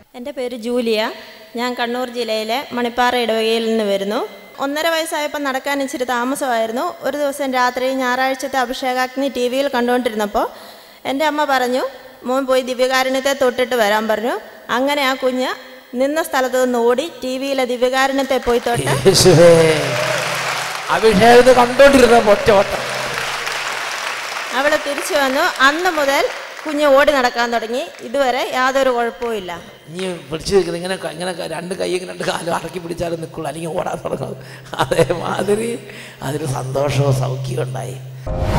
എൻ്റെ പേര് ജൂലിയ ഞാൻ കണ്ണൂർ ജില്ലയിലെ മണിപ്പാറ ഇടവകയിൽ നിന്ന് വരുന്നു ഒന്നര വയസ്സായപ്പോൾ നടക്കാൻ ഇച്ചിരി താമസമായിരുന്നു ഒരു ദിവസം രാത്രി ഞായറാഴ്ചത്തെ അഭിഷേകാഗ്നി ടി വിയിൽ കണ്ടുകൊണ്ടിരുന്നപ്പോൾ എൻ്റെ അമ്മ പറഞ്ഞു മോൻ പോയി ദിവ്യകാരുണ്യത്തെ തൊട്ടിട്ട് വരാൻ പറഞ്ഞു അങ്ങനെ ആ കുഞ്ഞ് നിന്ന സ്ഥലത്ത് നിന്ന് ഓടി ടി വിയിലെ ദിവ്യകാരുണ്യത്തെ പോയി തൊട്ട് യേശുവേ അഭിഷേകത്തെ കണ്ടോണ്ടിരുന്ന ഒറ്റ ഓട്ടം അവൾ തിരിച്ചു വന്നു അന്ന് മുതൽ കുഞ്ഞ് ഓടി നടക്കാൻ തുടങ്ങി ഇതുവരെ യാതൊരു കുഴപ്പവും നീ പിടിച്ചു നിൽക്കുന്നത് ഇങ്ങനെ ക- ഇങ്ങനെ ക- രണ്ട് കൈ രണ്ട് കാലും അടക്കി പിടിച്ചാലും നിൽക്കുള്ളൂ അല്ലെങ്കിൽ ഓടാൻ തുടങ്ങും അതേമാതിരി അതിന് സന്തോഷവും സൗഖ്യവും ഉണ്ടായി